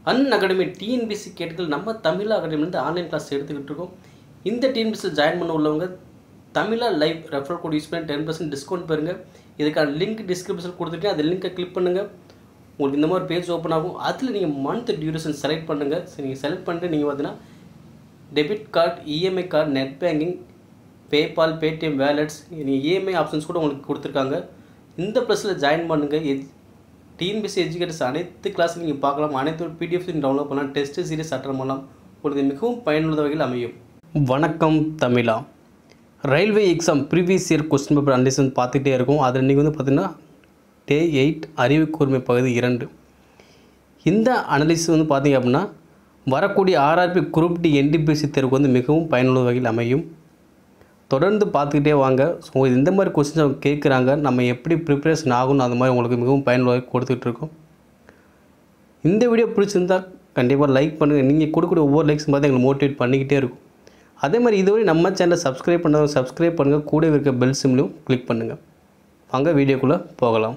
an academy TNPSC கேட்டுகள் நம்ம Tamil அகாடமிலேருந்து online class எடுத்துக்கிட்டு இருக்கோம் இந்த டிஎன்பிசியில் ஜாயின் பண்ண உள்ளவங்க தமிழா லைவ் ரெஃபர் கோட் யூஸ் பண்ணி டென் பர்சன்ட் டிஸ்கவுண்ட் பெறுங்க இதுக்கான லிங்க் டிஸ்கிரிப்ஷன் கொடுத்துருக்கேன் அந்த லிங்கை கிளிக் பண்ணுங்கள் உங்களுக்கு இந்த மாதிரி பேஜ் ஓப்பன் ஆகும் அதில் நீங்கள் மந்த் டியூரேஷன் செலக்ட் பண்ணுங்கள் சரி நீங்கள் செலக்ட் பண்ணிட்டு நீங்கள் பார்த்தீங்கன்னா debit card EMI card net banking PayPal Paytm wallets நீங்கள் இஎம்ஐ ஆப்ஷன்ஸ் கூட உங்களுக்கு கொடுத்துருக்காங்க இந்த ப்ளஸில் ஜாயின் பண்ணுங்கள் எஜ் டிஎன்பிசி எஜுகேட்டர்ஸ் அனைத்து கிளாஸும் நீங்கள் பார்க்கலாம் அனைத்து பிடிஎஃப் டவுன்லோட் பண்ணலாம் டெஸ்ட் சீரிஸ் அட்டன் பண்ணலாம் உங்களுக்கு இது மிகவும் பயனுள்ள வகையில் அமையும் வணக்கம் தமிழா railway exam previous year question paper analysis பார்த்துட்டே இருக்கும் அதில் இன்றைக்கி வந்து பார்த்திங்கன்னா டே எயிட் அறிவு கூர்மை பகுதி இரண்டு இந்த அனலிசிஸ் வந்து பார்த்திங்க அப்படின்னா வரக்கூடிய ஆர்ஆர்பி குரூப் டி என்டிபிசி தேர்வுக்கு வந்து மிகவும் பயனுள்ள வகையில் அமையும் தொடர்ந்து பார்த்துக்கிட்டே வாங்க ஸோ இந்த மாதிரி கொஸ்டின்ஸ் அவங்க கேட்குறாங்க நம்ம எப்படி ப்ரிப்பரேஷன் ஆகணும் அந்த மாதிரி உங்களுக்கு மிகவும் பயனுள்ள கொடுத்துட்டு இருக்கோம் இந்த வீடியோ பிடிச்சிருந்தா கண்டிப்பாக லைக் பண்ணுங்கள் நீங்கள் கொடுக்கக்கூடிய ஒவ்வொரு லைக்ஸும் பார்த்து எங்களை மோட்டிவேட் பண்ணிக்கிட்டே இருக்கும் அதே மாதிரி இதுவரை நம்ம சேனலை சப்ஸ்கிரைப் பண்ணாதவங்க சப்ஸ்கிரைப் பண்ணுங்கள் கூட இருக்க பெல் சிம்லையும் கிளிக் பண்ணுங்கள் வாங்க வீடியோக்குள்ளே போகலாம்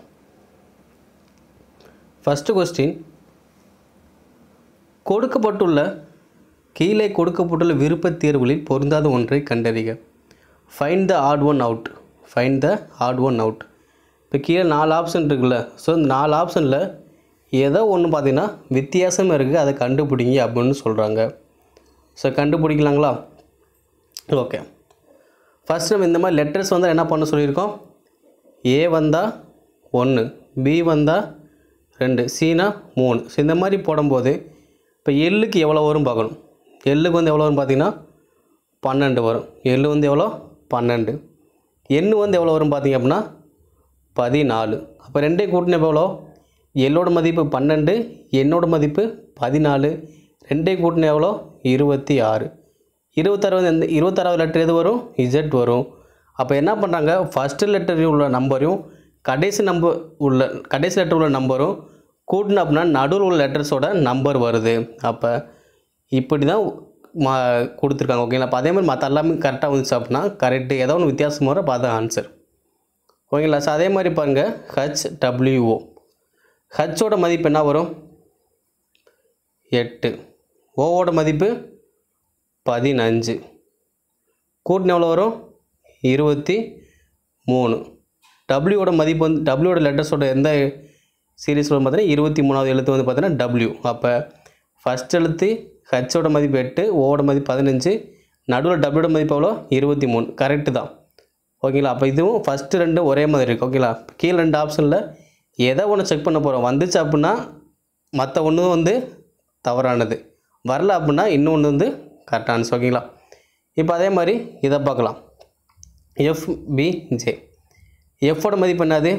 ஃபஸ்ட்டு கொஸ்டின் கொடுக்கப்பட்டுள்ள கீழே கொடுக்கப்பட்டுள்ள விருப்பத் தேர்வுகளில் பொருந்தாத ஒன்றை கண்டறிக find the odd one out find the odd one out இப்போ கீழே நாலு ஆப்ஷன் இருக்குல்ல ஸோ இந்த நாலு ஆப்ஷனில் ஏதோ ஒன்று பார்த்தீங்கன்னா வித்தியாசம் இருக்குது அதை கண்டுபிடிங்க அப்படின்னு சொல்கிறாங்க ஸோ கண்டுபிடிக்கலாங்களா ஓகே ஃபஸ்ட் நம்ம இந்த மாதிரி லெட்டர்ஸ் வந்தால் என்ன பண்ண சொல்லியிருக்கோம் ஏ வந்தால் ஒன்று பி வந்தால் ரெண்டு சீனா மூணு ஸோ இந்த மாதிரி போடும்போது இப்போ எள்ளுக்கு எவ்வளோ வரும் பார்க்கணும் எள்ளுக்கு வந்து எவ்வளோ வரும் பார்த்தீங்கன்னா பன்னெண்டு வரும் எள்ளு வந்து எவ்வளோ பன்னெண்டு எண்ணு வந்து எவ்வளோ வரும் பார்த்தீங்க அப்படின்னா பதினாலு அப்போ ரெண்டே கூட்டின எவ்வளோ எள்ளோட மதிப்பு பன்னெண்டு என்னோட மதிப்பு பதினாலு ரெண்டே கூட்டின எவ்வளோ இருபத்தி ஆறு இருபத்தாறாவது எந்த இருபத்தாறாவது லெட்டர் எது வரும் இஜெட் வரும் அப்போ என்ன பண்ணுறாங்க ஃபஸ்ட்டு லெட்டர் உள்ள நம்பரையும் கடைசி நம்பர் உள்ள கடைசி லெட்டர் உள்ள நம்பரும் கூட்டின அப்படின்னா நடுவில் உள்ள லெட்டர்ஸோட நம்பர் வருது அப்போ இப்படி தான் மா கொடுத்துருக்காங்க ஓகேங்களா அப்போ அதே மாதிரி மற்ற எல்லாமே கரெக்டாக வந்துச்சு அப்படின்னா கரெக்டு ஏதோ ஒன்று வித்தியாசம் வர பார்த்தா ஆன்சர் ஓகேங்களா ஸோ அதே மாதிரி பாருங்கள் ஹச் டபிள்யூஓ ஹச்சோட மதிப்பு என்ன வரும் எட்டு ஓவோட மதிப்பு பதினஞ்சு கூட்டின எவ்வளோ வரும் இருபத்தி மூணு டபிள்யூவோட மதிப்பு வந்து டபிள்யூவோட லெட்டர்ஸோட எந்த சீரீஸ் வரும் பார்த்தீங்கன்னா இருபத்தி மூணாவது எழுத்து வந்து பார்த்தீங்கன்னா டபிள்யூ அப்போ ஃபஸ்ட் எழுத்து ஹச்சோட மதிப்பு எட்டு ஓவோட மதிப்பு பதினஞ்சு நடுவில் டபிள்யூட மதிப்பு எவ்வளோ இருபத்தி மூணு கரெக்டு தான் ஓகேங்களா அப்போ இதுவும் ஃபஸ்ட்டு ரெண்டு ஒரே மாதிரி இருக்குது ஓகேங்களா கீழே ரெண்டு ஆப்ஷனில் எதை ஒன்று செக் பண்ண போகிறோம் வந்துச்சு அப்படின்னா மற்ற ஒன்று வந்து தவறானது வரல அப்படின்னா இன்னொன்று வந்து கரெக்டானது ஓகேங்களா இப்போ அதே மாதிரி இதை பார்க்கலாம் எஃபிஜே எஃபோட மதிப்பு என்னது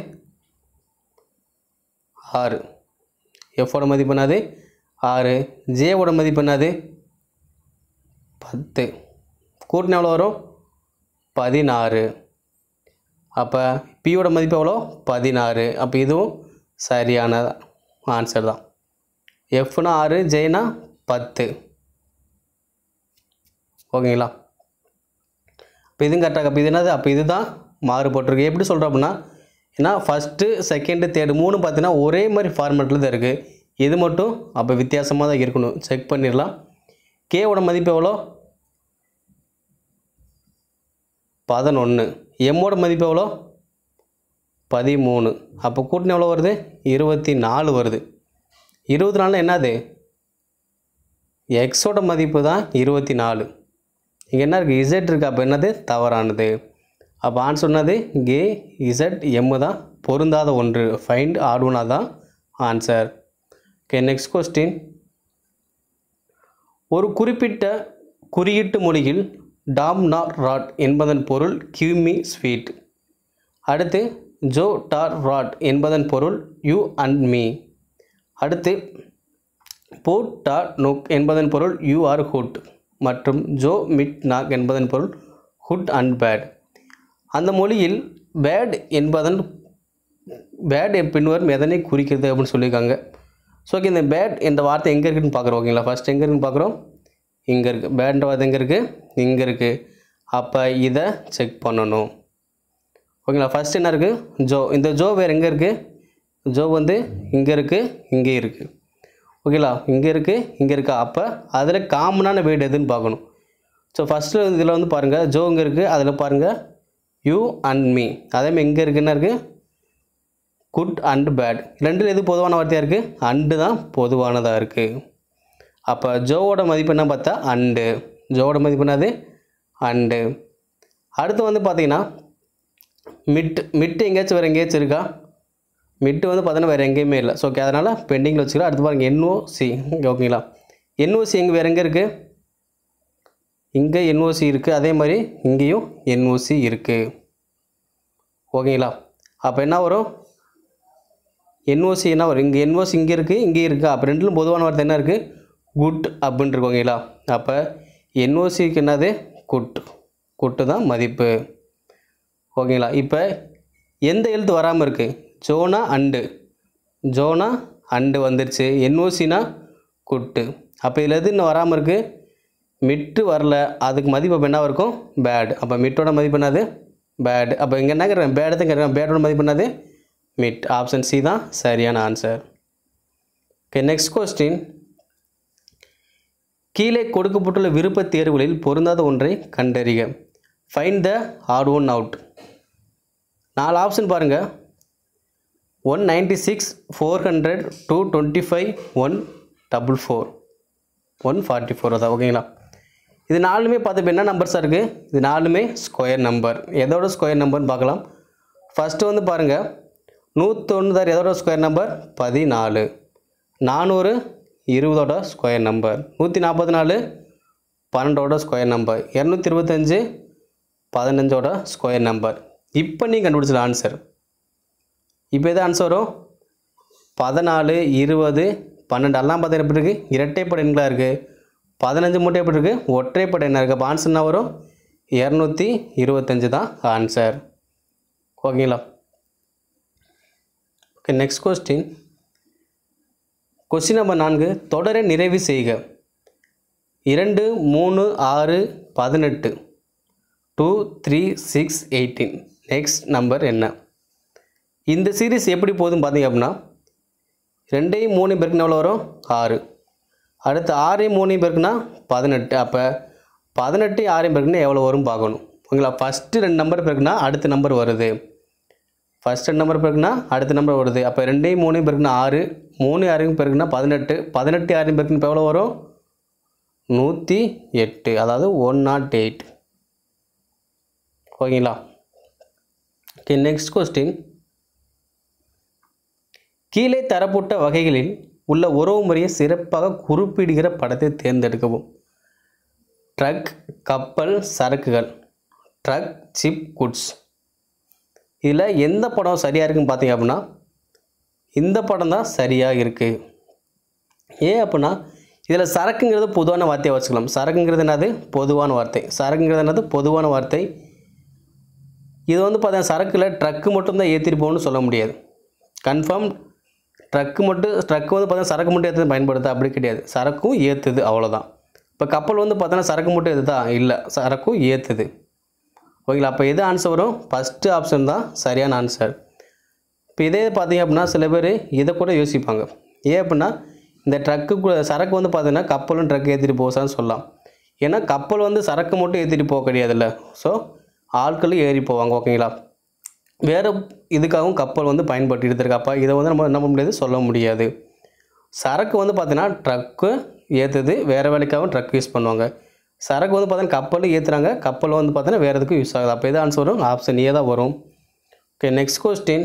ஆறு எஃபோட மதிப்பு என்னது ஆறு ஜேவோட மதிப்பு என்னது பத்து கூட்டின எவ்வளோ வரும் பதினாறு அப்போ பியோட மதிப்பு எவ்வளோ பதினாறு அப்போ இதுவும் சரியான ஆன்சர் தான் எஃப்னா ஆறு ஜேனா பத்து ஓகேங்களா இப்போ இதுவும் கரெக்டாக அப்போ இது என்னது அப்போ இதுதான் மாறுபட்டிருக்கு எப்படி சொல்கிறோம் அப்படின்னா ஏன்னா ஃபஸ்ட்டு செகண்டு தேர்டு மூணு பார்த்தீங்கன்னா ஒரே மாதிரி ஃபார்மேட்டில் தான் இருக்குது இது மட்டும் அப்போ வித்தியாசமாக தான் இருக்கணும் செக் பண்ணிடலாம் கேவோட மதிப்பு எவ்வளோ பதினொன்று எம்மோட மதிப்பு எவ்வளோ பதிமூணு அப்போ கூட்டின எவ்வளோ வருது இருபத்தி நாலு வருது இருபத்தி நாலு என்னது எக்ஸோட மதிப்பு தான் இருபத்தி நாலு இங்கே என்ன இருக்குது இசட் இருக்குது அப்போ என்னது தவறானது அப்போ ஆன்சர் சொன்னது கே இசட் எம்மு தான் பொருந்தாத ஒன்று ஃபைண்ட் ஆர்வனா தான் ஆன்சர் ஓகே நெக்ஸ்ட் கொஸ்டின் ஒரு குறிப்பிட்ட குறியீட்டு மொழியில் டாம் நார் ராட் என்பதன் பொருள் கியூமி ஸ்வீட் அடுத்து ஜோ டார் ராட் என்பதன் பொருள் யூ அண்ட் மீ அடுத்து போட் டா நுக் என்பதன் பொருள் யூ ஆர் ஹுட் மற்றும் ஜோ மிட் நாக் என்பதன் பொருள் ஹுட் அண்ட் பேட் அந்த மொழியில் பேட் என்பதன் பேட் பின்வரும் எதனை குறிக்கிறது அப்படின்னு சொல்லியிருக்காங்க ஸோ ஓகே இந்த பேட் என்ற வார்த்தை எங்கே இருக்குன்னு பார்க்குறோம் ஓகேங்களா ஃபஸ்ட் எங்கே இருக்குன்னு பார்க்குறோம் இங்கே இருக்குது பேட்ன்ற வார்த்தை எங்கே இருக்குது இங்கே இருக்குது அப்போ இதை செக் பண்ணணும் ஓகேங்களா ஃபஸ்ட் என்ன இருக்குது ஜோ இந்த ஜோ வேறு எங்கே இருக்குது ஜோ வந்து இங்கே இருக்குது இங்கே இருக்குது ஓகேங்களா இங்கே இருக்குது இங்கே இருக்கா அப்போ அதில் காமனான வேர்டு எதுன்னு பார்க்கணும் ஸோ ஃபஸ்ட்டு இதில் வந்து பாருங்கள் ஜோ இங்கே இருக்குது அதில் பாருங்கள் யூ அண்ட் மீ அதேமாதிரி எங்கே இருக்குன்னா இருக்குது குட் அண்ட் பேட் ரெண்டில் எது பொதுவான வார்த்தையாக இருக்குது அண்டு தான் பொதுவானதாக இருக்குது அப்போ ஜோவோட மதிப்பு என்ன பார்த்தா அண்டு ஜோவோட மதிப்பு என்னது அண்டு அடுத்து வந்து பார்த்தீங்கன்னா மிட் மிட் எங்கேயாச்சும் வேறு எங்கேயாச்சும் இருக்கா மிட்டு வந்து பார்த்தீங்கன்னா வேறு எங்கேயுமே இல்லை ஸோ ஓகே அதனால் பெண்டிங்கில் வச்சுக்கலாம் அடுத்து பாருங்கள் என்ஓசி ஓகேங்களா என்ஓசி எங்கே வேறு எங்கே இருக்குது இங்கே என்ஓசி இருக்குது அதே மாதிரி இங்கேயும் என்ஓசி இருக்குது ஓகேங்களா அப்போ என்ன வரும் என்ஓசி என்ன வரும் இங்கே என்ஓசி இங்கே இருக்குது இங்கே இருக்குது அப்போ ரெண்டிலும் பொதுவான வார்த்தை என்ன இருக்குது குட் அப்படின்னு இருக்கு ஓகேங்களா அப்போ என்ஓசிக்கு என்னது குட் குட்டு தான் மதிப்பு ஓகேங்களா இப்போ எந்த எழுத்து வராமல் இருக்குது ஜோனா அண்டு ஜோனா அண்டு வந்துருச்சு என்ஓசினா குட்டு அப்போ இதில் எது இன்னும் வராமல் இருக்குது மிட்டு வரல அதுக்கு மதிப்பு அப்போ என்ன இருக்கும் பேட் அப்போ மிட்டோட மதிப்பு என்னது பேட் அப்போ இங்கே என்ன கேட்குறேன் பேடு தான் கேட்குறேன் பேடோட மதிப்பு என்னது மிட் ஆப்ஷன் சி தான் சரியான ஆன்சர் ஓகே நெக்ஸ்ட் கொஸ்டின் கீழே கொடுக்கப்பட்டுள்ள விருப்பத் தேர்வுகளில் பொருந்தாத ஒன்றை கண்டறிக find the odd one out நாலு ஆப்ஷன் பாருங்கள் one ninety six four hundred two twenty five one double four one forty four அதான் ஓகேங்களா இது நாலுமே பார்த்து என்ன நம்பர்ஸாக இருக்குது இது நாலுமே ஸ்கொயர் நம்பர் எதோட ஸ்கொயர் நம்பர்னு பார்க்கலாம் ஃபஸ்ட்டு வந்து பாருங்கள் நூற்றொன்று எதோட ஸ்கொயர் நம்பர் பதினாலு நானூறு இருபதோட ஸ்கொயர் நம்பர் நூற்றி நாற்பத்தி நாலு பன்னெண்டோட ஸ்கொயர் நம்பர் இரநூத்தி இருபத்தஞ்சு பதினஞ்சோட ஸ்கொயர் நம்பர் இப்போ நீங்கள் கண்டுபிடிச்சல ஆன்சர் இப்போ எது ஆன்சர் வரும் பதினாலு இருபது பன்னெண்டு எல்லாம் பார்த்தா எப்படி இருக்குது இரட்டைப்படை எண்களாக இருக்குது பதினஞ்சு மூட்டை எப்படி இருக்குது ஒற்றைப்படை என்ன இருக்குது அப்போ ஆன்சர் என்ன வரும் இரநூத்தி இருபத்தஞ்சு தான் ஆன்சர் ஓகேங்களா okay next question question number நான்கு தொடரை நிறைவு செய்க இரண்டு மூணு ஆறு பதினெட்டு two three six eighteen next number என்ன இந்த சீரிஸ் எப்படி போகுதுன்னு பார்த்தீங்க அப்படின்னா ரெண்டையும் மூணு பேருக்குன்னு எவ்வளோ வரும் ஆறு அடுத்து ஆறையும் மூணையும் பேருக்குன்னா பதினெட்டு அப்போ பதினெட்டு ஆறையும் பேருக்குன்னா எவ்வளோ வரும் பார்க்கணும் ஓகேங்களா ஃபஸ்ட்டு ரெண்டு நம்பர் பேருக்குன்னா அடுத்த நம்பர் வருது ஃபஸ்ட் ரெண்டு நம்பர் பேருக்குன்னா அடுத்த நம்பர் வருது அப்போ ரெண்டையும் மூணையும் பேருக்குன்னா ஆறு மூணு ஆறையும் பேருக்குன்னா பதினெட்டு பதினெட்டு ஆறையும் பேருக்குன்னு இப்போ எவ்வளோ வரும் நூற்றி எட்டு அதாவது ஒன் நாட் எயிட் ஓகேங்களா ஓகே நெக்ஸ்ட் கொஸ்டின் கீழே தரப்பட்ட வகைகளில் உள்ள உறவு முறையை சிறப்பாக குறிப்பிடுகிற படத்தை தேர்ந்தெடுக்கவும் ட்ரக் கப்பல் சரக்குகள் ட்ரக் சிப் குட்ஸ் இதில் எந்த படம் சரியாக இருக்குன்னு பார்த்தீங்க அப்படின்னா இந்த படம் தான் சரியாக இருக்குது ஏன் அப்படின்னா இதில் சரக்குங்கிறது பொதுவான வார்த்தையை வச்சுக்கலாம் சரக்குங்கிறது என்னது பொதுவான வார்த்தை சரக்குங்கிறது என்னது பொதுவான வார்த்தை இது வந்து பார்த்தீங்கன்னா சரக்கில் ட்ரக்கு மட்டும்தான் ஏற்றிட்டு போகணும்னு சொல்ல முடியாது கன்ஃபார்ம் ட்ரக்கு மட்டும் ட்ரக்கு வந்து பார்த்தீங்கன்னா சரக்கு மட்டும் ஏற்றது பயன்படுத்த அப்படி கிடையாது சரக்கும் ஏற்றுது அவ்வளோதான் இப்போ கப்பல் வந்து பார்த்தோன்னா சரக்கு மட்டும் ஏற்றுதா இல்லை சரக்கும் ஏற்றுது ஓகேங்களா அப்போ எது ஆன்சர் வரும் ஃபஸ்ட்டு ஆப்ஷன் தான் சரியான ஆன்சர் இப்போ இதே பார்த்தீங்க அப்படின்னா சில பேர் இதை கூட யோசிப்பாங்க ஏன் அப்படின்னா இந்த ட்ரக்கு கூட சரக்கு வந்து பார்த்தீங்கன்னா கப்பலும் ட்ரக் ஏற்றிட்டு போசான்னு சொல்லலாம் ஏன்னா கப்பல் வந்து சரக்கு மட்டும் ஏற்றிட்டு போக கிடையாதுல்ல ஸோ ஆட்களும் ஏறி போவாங்க ஓகேங்களா வேறு இதுக்காகவும் கப்பல் வந்து பயன்பட்டு இருந்திருக்காப்பா இதை வந்து நம்ம என்ன பண்ண முடியாது சொல்ல முடியாது சரக்கு வந்து பார்த்தீங்கன்னா ட்ரக்கு ஏற்றுது வேறு வேலைக்காகவும் ட்ரக் யூஸ் பண்ணுவாங்க சரக்கு வந்து பார்த்தீங்கன்னா கப்பலும் ஏற்றுறாங்க கப்பல் வந்து பார்த்தீங்கன்னா வேறு எதுக்கும் யூஸ் ஆகுது அப்போ எது ஆன்சர் வரும் ஆப்ஷன் ஏ தான் வரும் ஓகே நெக்ஸ்ட் கொஸ்டின்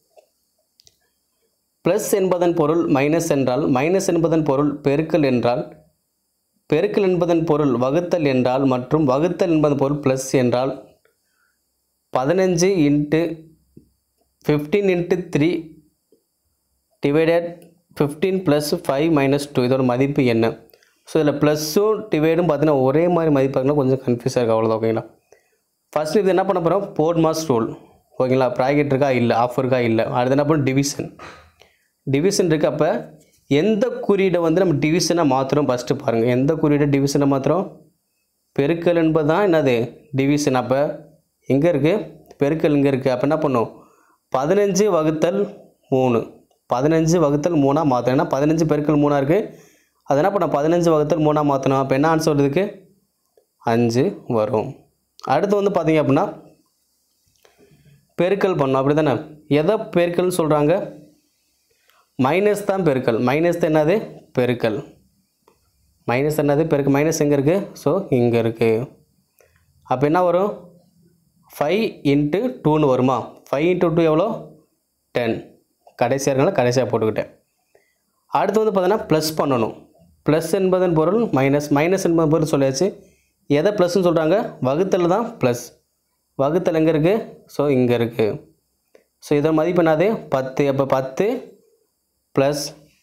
ப்ளஸ் என்பதன் பொருள் மைனஸ் என்றால் மைனஸ் என்பதன் பொருள் பெருக்கல் என்றால் பெருக்கல் என்பதன் பொருள் வகுத்தல் என்றால் மற்றும் வகுத்தல் என்பதன் பொருள் ப்ளஸ் என்றால் பதினஞ்சு into fifteen into three divided fifteen plus five minus two இதோட மதிப்பு என்ன ஸோ இதில் ப்ளஸ்ஸும் டிவைடும் பார்த்தீங்கன்னா ஒரே மாதிரி மதிப்பு இருக்குன்னா கொஞ்சம் கன்ஃபியூஸாக இருக்குது அவ்வளோதான் ஓகேங்களா ஃபஸ்ட்டு இது என்ன பண்ண போகிறோம் போர்ட் மாஸ் ரூல் ஓகேங்களா ப்ராக்கெட் இருக்கா இல்லை ஆஃப் இருக்கா இல்லை அடுத்து என்ன பண்ணும் டிவிஷன் டிவிஷன் இருக்குது அப்போ எந்த குறியீடை வந்து நம்ம டிவிஷனாக மாற்றுறோம் ஃபஸ்ட்டு பாருங்கள் எந்த குறியீடை டிவிஷனை மாற்றுறோம் பெருக்கல் என்பது தான் என்னது டிவிஷன் அப்போ எங்கே இருக்குது பெருக்கல் இங்கே இருக்குது அப்போ என்ன பண்ணும் பதினஞ்சு வகுத்தல் மூணு பதினஞ்சு வகுத்தல் மூணாக மாற்றணும் ஏன்னா பதினஞ்சு பெருக்கல் மூணாக இருக்குது அது என்ன பண்ண பதினஞ்சு வகுத்தல் மூணாக மாற்றணும் அப்போ என்ன ஆன்சர் வருதுக்கு அஞ்சு வரும் அடுத்து வந்து பார்த்தீங்க அப்படின்னா பெருக்கல் பண்ணோம் அப்படி தானே எதை பெருக்கல்னு சொல்கிறாங்க மைனஸ் தான் பெருக்கல் மைனஸ் தான் என்னது பெருக்கல் மைனஸ் என்னது பெருக்கு மைனஸ் எங்கே இருக்குது ஸோ இங்கே இருக்குது அப்போ என்ன வரும் ஃபைவ் இன்ட்டு டூன்னு வருமா ஃபைவ் இன்ட்டு டூ எவ்வளோ டென் கடைசியாக இருக்கனால கடைசியாக போட்டுக்கிட்டேன் அடுத்து வந்து பார்த்தீங்கன்னா ப்ளஸ் பண்ணணும் ப்ளஸ் என்பதன் பொருள் மைனஸ் மைனஸ் என்பதன் பொருள் சொல்லியாச்சு எதை ப்ளஸ்ன்னு சொல்கிறாங்க வகுத்தல் தான் ப்ளஸ் வகுத்தல் எங்கே இருக்குது ஸோ இங்கே இருக்குது ஸோ இதோட மதிப்பு என்னது பத்து அப்போ பத்து ப்ளஸ்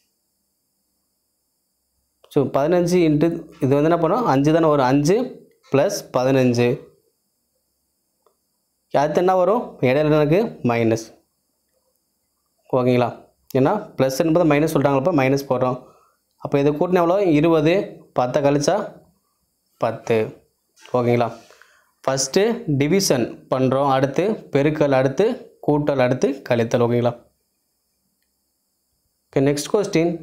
ஸோ பதினஞ்சு இன்ட்டு இது வந்து என்ன பண்ணோம் அஞ்சு தானே வரும் அஞ்சு ப்ளஸ் பதினஞ்சு அடுத்து என்ன வரும் இடையில எனக்கு மைனஸ் ஓகேங்களா ஏன்னா ப்ளஸ் என்பது மைனஸ் சொல்கிறாங்களப்போ மைனஸ் போடுறோம் அப்போ இதை கூட்டினா எவ்வளோ இருபது பத்தை கழிச்சா பத்து ஓகேங்களா ஃபஸ்ட்டு டிவிஷன் பண்ணுறோம் அடுத்து பெருக்கல் அடுத்து கூட்டல் அடுத்து கழித்தல் ஓகேங்களா okay next question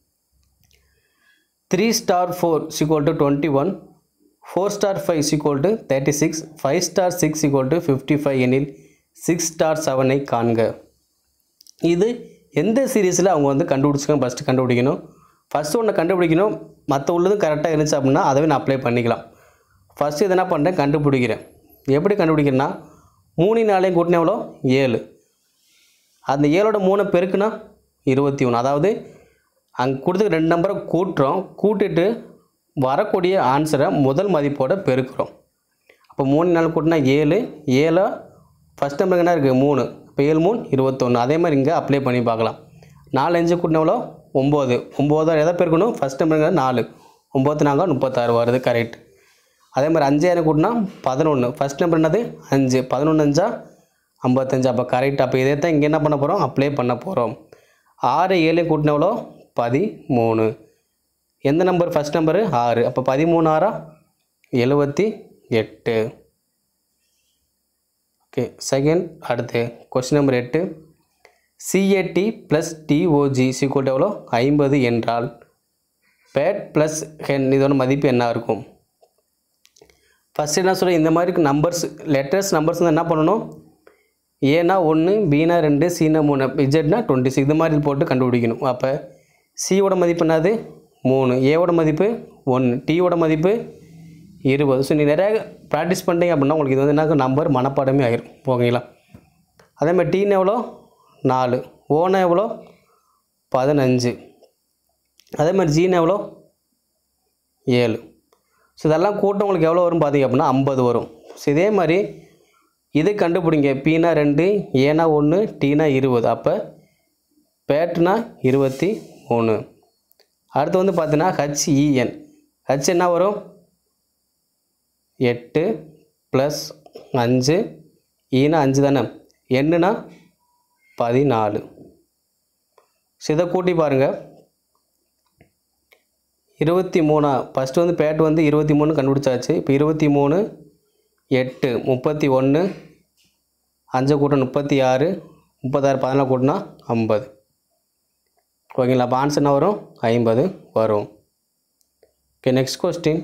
three star four equal to twenty one four star five equal to thirty six five star six equal to fifty five எனில் சிக்ஸ் ஸ்டார் செவனை காண்க இது எந்த சீரீஸில் அவங்க வந்து கண்டுபிடிச்சிக்கணும் ஃபஸ்ட்டு கண்டுபிடிக்கணும் ஃபஸ்ட்டு ஒன்று கண்டுபிடிக்கணும் மற்ற உள்ளதும் கரெக்டாக இருந்துச்சு அப்படின்னா அதை நான் அப்ளை பண்ணிக்கலாம் ஃபஸ்ட்டு இதை என்ன பண்ணுறேன் கண்டுபிடிக்கிறேன் எப்படி கண்டுபிடிக்கிறேன்னா மூணு நாளையும் கூட்டினா எவ்வளோ ஏழு அந்த ஏழோட மூணு பெருக்குனா இருபத்தி ஒன்று அதாவது அங்கே கொடுத்து ரெண்டு நம்பரை கூட்டுறோம் கூட்டிட்டு வரக்கூடிய ஆன்சரை முதல் மதிப்போட பெருக்கிறோம் அப்போ மூணு நாள் கூட்டினா ஏழு ஏழா ஃபஸ்ட் நம்பருக்கு என்ன இருக்குது மூணு இப்போ ஏழு மூணு இருபத்தொன்று அதே மாதிரி இங்கே அப்ளை பண்ணி பார்க்கலாம் நாலு அஞ்சு கூட்டினா எவ்வளோ ஒம்பது ஒம்பது எதை பெருக்கணும் ஃபஸ்ட் நம்பருக்கு நாலு ஒம்பத்து நாங்கள் முப்பத்தாறு வருது கரெக்ட் அதே மாதிரி அஞ்சாயிரம் கூட்டினா பதினொன்று ஃபஸ்ட் நம்பர் என்னது அஞ்சு பதினொன்று அஞ்சா ஐம்பத்தஞ்சு அப்போ கரெக்ட் அப்போ இதே தான் இங்கே என்ன பண்ண போகிறோம் அப்ளை பண்ண போகிறோம் ஆறு ஏழு கூட்டின எவ்வளோ பதிமூணு எந்த நம்பர் ஃபஸ்ட் நம்பரு ஆறு அப்போ பதிமூணு ஆறா எழுபத்தி எட்டு ஓகே செகண்ட் அடுத்து கொஸ்டின் நம்பர் எட்டு சிஏடி ப்ளஸ் டிஓஜி சீக்வல் எவ்வளோ ஐம்பது என்றால் பேட் ப்ளஸ் ஹென் இதோட மதிப்பு என்ன இருக்கும் ஃபஸ்ட் என்ன சொல்ல இந்த மாதிரி நம்பர்ஸ் லெட்டர்ஸ் நம்பர்ஸ் வந்து என்ன பண்ணணும் ஏனா ஒன்று பீனா ரெண்டு சீனா மூணு இஜெட்னா டுவெண்ட்டி சிக்ஸ் இது மாதிரி போட்டு கண்டுபிடிக்கணும் அப்போ சியோட மதிப்பு என்னது மூணு ஏவோட மதிப்பு ஒன்று டீயோட மதிப்பு இருபது ஸோ நீ நிறைய ப்ராக்டிஸ் பண்ணிட்டீங்க அப்படின்னா உங்களுக்கு இது வந்து என்ன நம்பர் மனப்பாடமே ஆயிரும் ஓகேங்களா அதே மாதிரி டீன்னு எவ்வளோ நாலு ஓனா எவ்வளோ பதினஞ்சு அதே மாதிரி ஜீன் எவ்வளோ ஏழு ஸோ இதெல்லாம் கூட்டம் உங்களுக்கு எவ்வளோ வரும் பார்த்தீங்க அப்படின்னா ஐம்பது வரும் ஸோ இதே மாதிரி இதை கண்டுபிடிங்க பீனா ரெண்டு ஏனா ஒன்று டீனா இருபது அப்போ பேட்னா இருபத்தி மூணு அடுத்து வந்து பார்த்தீங்கன்னா ஹச்இஎன் ஹச் என்ன வரும் எட்டு ப்ளஸ் அஞ்சு ஈனா அஞ்சு தானே என்னன்னா பதினாலு ஸோ இதை கூட்டி பாருங்கள் இருபத்தி மூணா ஃபஸ்ட்டு வந்து பேட் வந்து இருபத்தி மூணு கண்டுபிடிச்சாச்சு இப்போ இருபத்தி மூணு எட்டு முப்பத்தி ஒன்று அஞ்சு கூட்டம் முப்பத்தி ஆறு முப்பத்தாறு பதினாலு கூட்டினா ஐம்பது ஓகேங்களா அப்போ ஆன்சர் என்ன வரும் ஐம்பது வரும் ஓகே நெக்ஸ்ட் கொஸ்டின்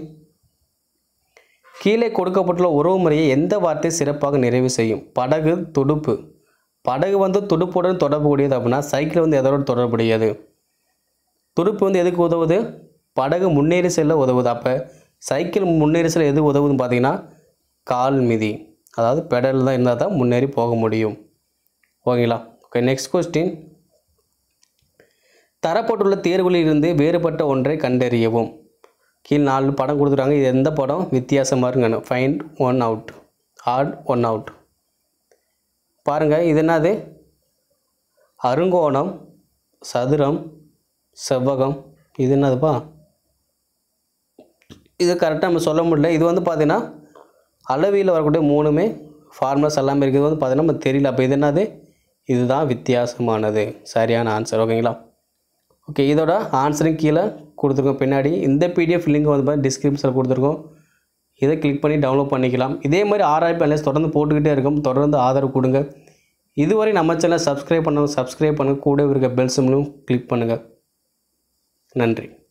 கீழே கொடுக்கப்பட்டுள்ள உறவு முறையை எந்த வார்த்தை சிறப்பாக நிறைவு செய்யும் படகு துடுப்பு படகு வந்து துடுப்புடன் தொடர்புடையது அப்படின்னா சைக்கிள் வந்து எதோட தொடர்புடையது துடுப்பு வந்து எதுக்கு உதவுது படகு முன்னேறி செல்ல உதவுது அப்போ சைக்கிள் முன்னேறி செல்ல எது உதவுதுன்னு பார்த்தீங்கன்னா கால் மிதி அதாவது பெடல் தான் இருந்தால் தான் முன்னேறி போக முடியும் ஓகேங்களா ஓகே நெக்ஸ்ட் கொஸ்டின் தரப்பட்டுள்ள தேர்வுகளில் இருந்து வேறுபட்ட ஒன்றை கண்டறியவும் கீழ் நாலு படம் கொடுத்துருக்காங்க இது எந்த படம் வித்தியாசமாக இருக்குங்க find one out odd one out பாருங்கள் இது என்னது அருங்கோணம் சதுரம் செவ்வகம் இது என்னதுப்பா இது கரெக்டாக நம்ம சொல்ல முடியல இது வந்து பார்த்தீங்கன்னா அளவியில் வரக்கூடிய மூணுமே ஃபார்முலாஸ் எல்லாமே இருக்குது இது வந்து பார்த்தீங்கன்னா நம்ம தெரியல அப்போ இது என்னது இதுதான் வித்தியாசமானது சரியான ஆன்சர் ஓகேங்களா ஓகே இதோட ஆன்சரும் கீழே கொடுத்துருக்கோம் பின்னாடி இந்த பிடிஎஃப் லிங்க் வந்து பார்த்தீங்கன்னா டிஸ்கிரிப்ஷனில் கொடுத்துருக்கோம் இதை கிளிக் பண்ணி டவுன்லோட் பண்ணிக்கலாம் இதே மாதிரி ஆர்ஐபி அனலைஸ் தொடர்ந்து போட்டுக்கிட்டே இருக்கும் தொடர்ந்து ஆதரவு கொடுங்க இதுவரை நம்ம சேனலை சப்ஸ்கிரைப் பண்ணணும் சப்ஸ்கிரைப் பண்ணுங்க கூட இருக்க பெல் சிம்லும் கிளிக் பண்ணுங்கள் நன்றி